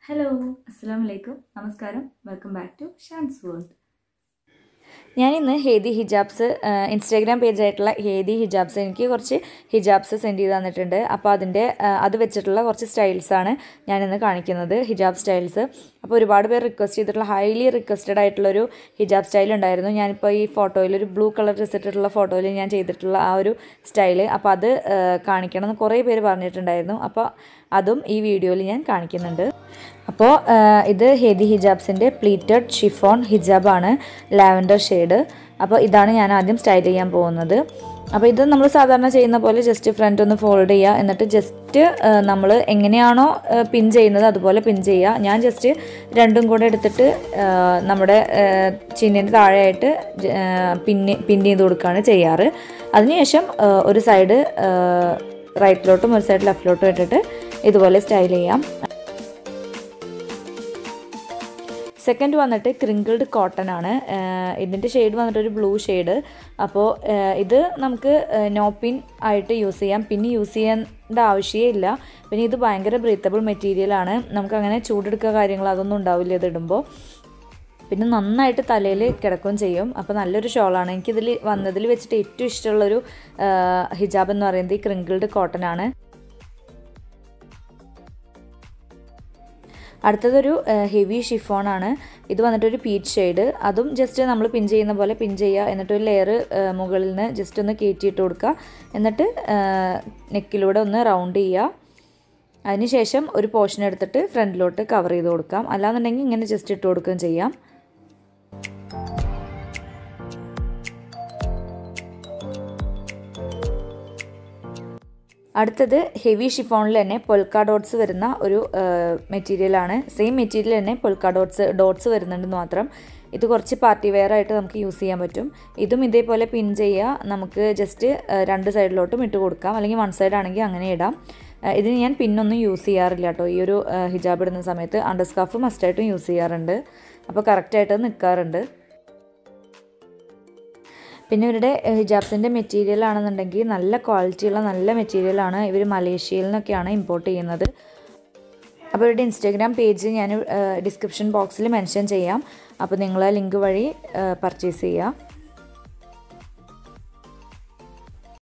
hello അസ്സാം വലൈക്കും നമസ്കാരം welcome back to Shan's world ഞാനിന്ന് ഹേദി ഹിജാബ്സ് ഇൻസ്റ്റാഗ്രാം പേജായിട്ടുള്ള ഹേദി ഹിജാബ്സ് എനിക്ക് കുറച്ച് ഹിജാബ്സ് സെൻഡ് ചെയ്ത് തന്നിട്ടുണ്ട് അപ്പോൾ അതിൻ്റെ അത് വെച്ചിട്ടുള്ള കുറച്ച് സ്റ്റൈൽസാണ് ഞാനിന്ന് കാണിക്കുന്നത് ഹിജാബ് സ്റ്റൈൽസ് അപ്പോൾ ഒരുപാട് പേർ റിക്വസ്റ്റ് ചെയ്തിട്ടുള്ള ഹൈലി റിക്വസ്റ്റഡ് ആയിട്ടുള്ളൊരു ഹിജാബ് സ്റ്റൈൽ ഉണ്ടായിരുന്നു ഞാനിപ്പോൾ ഈ ഫോട്ടോയിൽ ഒരു ബ്ലൂ കളർ ഡ്രസ് ഇട്ടിട്ടുള്ള ഫോട്ടോയിൽ ഞാൻ ചെയ്തിട്ടുള്ള ആ ഒരു സ്റ്റൈൽ അപ്പോൾ അത് കാണിക്കണം എന്ന് കുറേ പേര് പറഞ്ഞിട്ടുണ്ടായിരുന്നു അപ്പോൾ അതും ഈ വീഡിയോയിൽ ഞാൻ കാണിക്കുന്നുണ്ട് അപ്പോൾ ഇത് ഹെദി ഹിജാബ്സിൻ്റെ പ്ലീറ്റഡ് ഷിഫോൺ ഹിജാബാണ് ലാവൻഡർ ഷെയ്ഡ് അപ്പോൾ ഇതാണ് ഞാൻ ആദ്യം സ്റ്റൈൽ ചെയ്യാൻ പോകുന്നത് അപ്പോൾ ഇത് നമ്മൾ സാധാരണ ചെയ്യുന്ന പോലെ ജസ്റ്റ് ഫ്രണ്ട് ഒന്ന് ഫോൾഡ് ചെയ്യുക എന്നിട്ട് ജസ്റ്റ് നമ്മൾ എങ്ങനെയാണോ പിൻ ചെയ്യുന്നത് അതുപോലെ പിൻ ചെയ്യുക ഞാൻ ജസ്റ്റ് രണ്ടും കൂടെ എടുത്തിട്ട് നമ്മുടെ ചിന്നിൻ്റെ താഴെയായിട്ട് പിന്ന് പിൻ ചെയ്ത് കൊടുക്കുകയാണ് ചെയ്യാറ് അതിനുശേഷം ഒരു സൈഡ് റൈറ്റിലോട്ടും ഒരു സൈഡ് ലെഫ്റ്റിലോട്ടും ഇട്ടിട്ട് ഇതുപോലെ സ്റ്റൈൽ ചെയ്യാം സെക്കൻഡ് വന്നിട്ട് ക്രിങ്കിൾഡ് കോട്ടൺ ആണ് ഇതിൻ്റെ ഷെയ്ഡ് വന്നിട്ട് ഒരു ബ്ലൂ ഷെയ്ഡ് അപ്പോൾ ഇത് നമുക്ക് നോ പിൻ ആയിട്ട് യൂസ് ചെയ്യാം പിന്നെ യൂസ് ചെയ്യേണ്ട ആവശ്യമില്ല പിന്നെ ഇത് ഭയങ്കര ബ്രീത്തബിൾ മെറ്റീരിയലാണ് നമുക്ക് അങ്ങനെ ചൂടെടുക്കുക കാര്യങ്ങൾ അതൊന്നും ഉണ്ടാവില്ല ഇത് ഇടുമ്പോൾ പിന്നെ നന്നായിട്ട് തലയിൽ കിടക്കുകയും ചെയ്യും അപ്പോൾ നല്ലൊരു ഷോളാണ് എനിക്കിതിൽ വന്നതിൽ വെച്ചിട്ട് ഏറ്റവും ഇഷ്ടമുള്ളൊരു ഹിജാബ് എന്ന് പറയുന്നത് ഈ ക്രിങ്കിൾഡ് കോട്ടൺ ആണ് അടുത്തതൊരു ഹെവി ഷിഫോണാണ് ഇത് വന്നിട്ടൊരു പീച്ച് ഷെയ്ഡ് അതും ജസ്റ്റ് നമ്മൾ പിൻ ചെയ്യുന്ന പോലെ പിൻ ചെയ്യുക എന്നിട്ട് ഒരു ലെയർ മുകളിൽ നിന്ന് ജസ്റ്റ് ഒന്ന് കയറ്റിയിട്ട് കൊടുക്കുക എന്നിട്ട് നെക്കിലൂടെ ഒന്ന് റൗണ്ട് ചെയ്യുക അതിനുശേഷം ഒരു പോർഷൻ എടുത്തിട്ട് ഫ്രണ്ടിലോട്ട് കവർ ചെയ്ത് കൊടുക്കാം അല്ലാന്നുണ്ടെങ്കിൽ ഇങ്ങനെ ജസ്റ്റ് ഇട്ട് കൊടുക്കുകയും ചെയ്യാം അടുത്തത് ഹെവി ഷിഫോണിൽ തന്നെ പൊൽക്ക ഡോട്ട്സ് വരുന്ന ഒരു മെറ്റീരിയലാണ് സെയിം മെറ്റീരിയൽ തന്നെ പൊൽക്ക ഡോട്ട്സ് ഡോട്ട്സ് വരുന്നുണ്ടെന്ന് മാത്രം ഇത് കുറച്ച് പാർട്ടി വെയർ ആയിട്ട് നമുക്ക് യൂസ് ചെയ്യാൻ പറ്റും ഇതും ഇതേപോലെ പിൻ ചെയ്യുക നമുക്ക് ജസ്റ്റ് രണ്ട് സൈഡിലോട്ടും ഇട്ട് കൊടുക്കാം അല്ലെങ്കിൽ വൺ സൈഡ് ആണെങ്കിൽ അങ്ങനെ ഇടാം ഇതിന് ഞാൻ പിന്നൊന്നും യൂസ് ചെയ്യാറില്ല കേട്ടോ ഈ ഒരു ഹിജാബ് ഇടുന്ന സമയത്ത് അണ്ടർ സ്കാർഫ് മസ്റ്റായിട്ടും യൂസ് ചെയ്യാറുണ്ട് അപ്പോൾ കറക്റ്റായിട്ട് നിൽക്കാറുണ്ട് പിന്നെ ഇവരുടെ ഹിജാബ്സിൻ്റെ മെറ്റീരിയൽ ആണെന്നുണ്ടെങ്കിൽ നല്ല ക്വാളിറ്റിയുള്ള നല്ല മെറ്റീരിയലാണ് ഇവർ മലേഷ്യയിൽ നിന്നൊക്കെയാണ് ഇമ്പോർട്ട് ചെയ്യുന്നത് അപ്പോൾ ഇവരുടെ ഇൻസ്റ്റാഗ്രാം പേജ് ഞാൻ ഡിസ്ക്രിപ്ഷൻ ബോക്സിൽ മെൻഷൻ ചെയ്യാം അപ്പോൾ നിങ്ങൾ ആ ലിങ്ക് വഴി പർച്ചേസ് ചെയ്യുക